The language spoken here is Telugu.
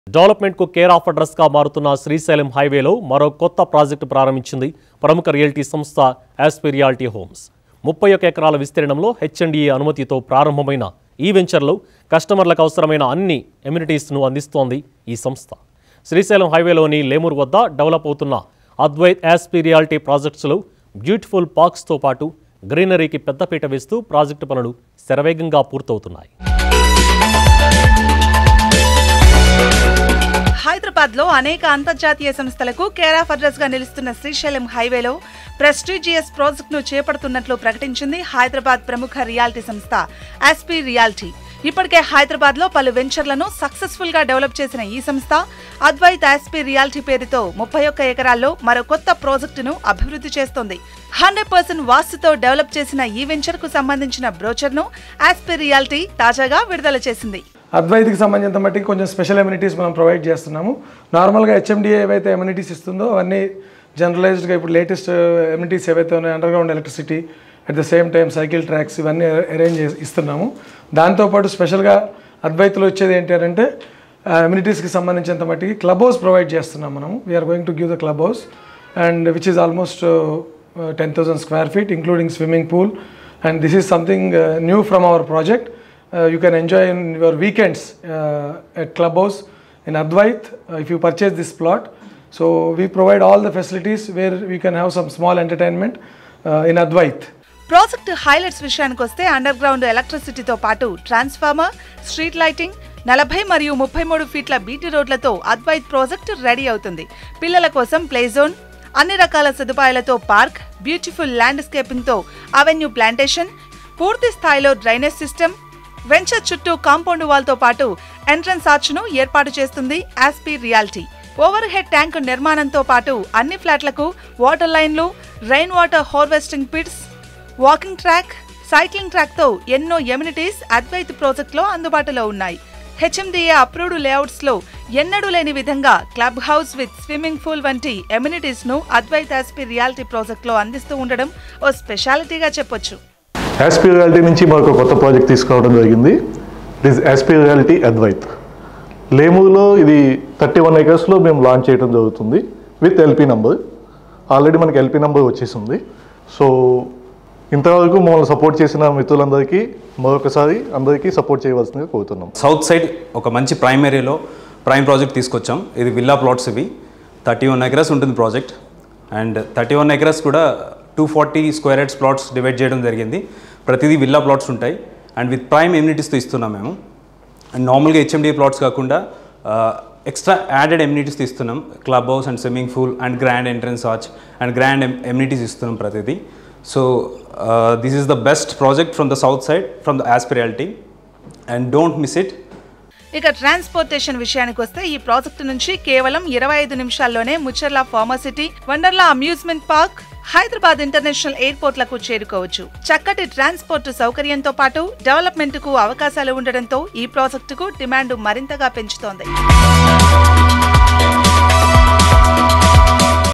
డెవలప్మెంట్కు కేర్ ఆఫ్ అడ్రస్గా మారుతున్న శ్రీశైలం హైవేలో మరో కొత్త ప్రాజెక్టు ప్రారంభించింది ప్రముఖ రియల్టీ సంస్థ యాస్పి రియాలిటీ హోమ్స్ ముప్పై ఒక ఎకరాల విస్తీర్ణంలో హెచ్ఎండిఏ అనుమతితో ప్రారంభమైన ఈ వెంచర్లో కస్టమర్లకు అవసరమైన అన్ని ఎమ్యూనిటీస్ను అందిస్తోంది ఈ సంస్థ శ్రీశైలం హైవేలోని లేమూరు వద్ద డెవలప్ అవుతున్న అద్వైత్ యాస్పి రియాలిటీ ప్రాజెక్ట్స్లో బ్యూటిఫుల్ పార్క్స్తో పాటు గ్రీనరీకి పెద్దపీట వేస్తూ ప్రాజెక్టు పనులు శరవేగంగా పూర్తవుతున్నాయి హైదరాబాద్ లో అనేక అంతర్జాతీయ సంస్థలకు కేర్ ఆఫ్ అడ్రస్ గా నిలుస్తున్న శ్రీశైలం హైవేలో ప్రెస్టీజియస్ ప్రాజెక్ట్ ను చేపడుతున్నట్లు ప్రకటించింది హైదరాబాద్ ప్రముఖ రియాలిటీ సంస్థ ఆస్పి రియాలిటీ ఇప్పటికే హైదరాబాద్ లో పలు వెంచర్లను సక్సెస్ఫుల్ గా డెవలప్ చేసిన ఈ సంస్థ అద్వైత్ ఆస్పి రియాలిటీ పేరుతో ముప్పై ఒక్క ఎకరాల్లో మరో కొత్త ప్రాజెక్టును అభివృద్ధి చేస్తోంది హండ్రెడ్ పర్సెంట్ వాస్తుతో డెవలప్ చేసిన ఈ వెంచర్ కు సంబంధించిన బ్రోచర్ ను ఆస్పి రియాలిటీ తాజాగా విడుదల చేసింది అద్వైతికి సంబంధించిన మట్టికి కొంచెం స్పెషల్ ఎమ్యూనిటీస్ మనం ప్రొవైడ్ చేస్తున్నాము నార్మల్గా హెచ్ఎండిఏ ఏవైతే ఎమ్యూనిటీస్ ఇస్తుందో అవన్నీ జనరలైజ్డ్గా ఇప్పుడు లేటెస్ట్ ఎమ్యూనిటీస్ ఏవైతే ఉన్నాయో underground electricity at the same time cycle tracks ఇవన్నీ అరేంజ్ చేసి ఇస్తున్నాము దాంతోపాటు స్పెషల్గా అద్వైతులు వచ్చేది ఏంటి అని అంటే ఎమ్యూనిటీస్కి సంబంధించినంత మట్టికి క్లబ్ హౌస్ ప్రొవైడ్ చేస్తున్నాం మనము we're going to give the club house and which is almost ten thousand square feet including swimming pool and this is something new from our project uh, you can enjoy in your weekends uh, at Clubhouse in Advait uh, if you purchase this plot. So we provide all the facilities where we can have some small entertainment uh, in Advait. Project highlights విషయానికి వస్తే అండర్ గ్రౌండ్ ఎలక్ట్రిసిటీతో పాటు ట్రాన్స్ఫార్మర్ స్ట్రీట్ లైటింగ్ నలభై మరియు ముప్పై మూడు ఫీట్ల బీటీ రోడ్లతో అద్వైత్ ప్రాజెక్ట్ రెడీ అవుతుంది పిల్లల కోసం ప్లే జోన్ అన్ని రకాల సదుపాయాలతో పార్క్ బ్యూటిఫుల్ ల్యాండ్స్కేపింగ్ తో అవెన్యూ ప్లాంటేషన్ పూర్తి స్థాయిలో డ్రైనేజ్ సిస్టమ్ వెంచర్ చుట్టూ కాంపౌండ్ వాల్ తో పాటు ఎంట్రన్స్ ఆర్చ్ ను ఏర్పాటు చేస్తుంది Aspi reality over head tank నిర్మాణంతో పాటు అన్ని ఫ్లాట్లకు వాటర్ లైన్లు rain water harvesting pits walking track cycling track తో ఎన్నో ఎమ్యూనిటీస్ అద్వైత్ ప్రాజెక్ట్ లో అందుబాటులో ఉన్నాయి హెచ్ఎండిఏ అప్రూవ్డ్ లేఅవుట్స్ లో ఎన్నడూ లేని విధంగా club house with swimming pool వంటి ఎమ్యూనిటీస్ ను అద్వైత్ ఆస్పి రియాలిటీ ప్రాజెక్ట్ లో అందిస్తూ ఉండడం ఓ స్పెషాలిటీగా చెప్పొచ్చు యాస్పీ రియాలిటీ నుంచి మరొక కొత్త ప్రాజెక్ట్ తీసుకురావడం జరిగింది it is Aspi reality Advait లేమూరులో ఇది థర్టీ వన్ ఏకర్స్లో మేము లాంచ్ చేయడం జరుగుతుంది విత్ ఎల్పీ నంబర్ ఆల్రెడీ మనకి ఎల్పీ నంబర్ వచ్చేసింది సో ఇంతవరకు మమ్మల్ని సపోర్ట్ చేసిన మిత్రులందరికీ మరొకసారి అందరికీ సపోర్ట్ చేయవలసిందిగా కోరుతున్నాం సౌత్ సైడ్ ఒక మంచి ప్రైమ్ ఏరియాలో ప్రైమ్ ప్రాజెక్ట్ తీసుకొచ్చాం ఇది విల్లా ప్లాట్స్ ఇవి థర్టీ వన్ ఎకరస్ ఉంటుంది project and thirty one acres కూడా two forty square heads plots divide చేయడం జరిగింది ప్రతిదీ విల్లా ప్లాట్స్ ఉంటాయి అండ్ విత్ ప్రైమ్ ఎమ్యూనిటీస్తో ఇస్తున్నాం మేము అండ్ నార్మల్గా హెచ్ఎండిఏ ప్లాట్స్ కాకుండా ఎక్స్ట్రా యాడెడ్ ఎమ్యూనిటీస్ ఇస్తున్నాం club house and swimming pool and grand entrance arch and grand amenities ఇస్తున్నాం ప్రతిదీ so this is the best project from the south side from the ఆస్పిరియాలిటీ and don't miss it ఇక ట్రాన్స్పోర్టేషన్ విషయానికి వస్తే ఈ ప్రాజెక్టు నుంచి కేవలం ఇరవై ఐదు నిమిషాల్లోనే Mucherla pharma city Wonderla amusement park Hyderabad international airport లకు చేరుకోవచ్చు చక్కటి ట్రాన్స్పోర్ట్ సౌకర్యంతో పాటు డెవలప్మెంట్ కు అవకాశాలు ఉండడంతో ఈ ప్రాజెక్టుకు డిమాండ్ మరింతగా పెంచుతోంది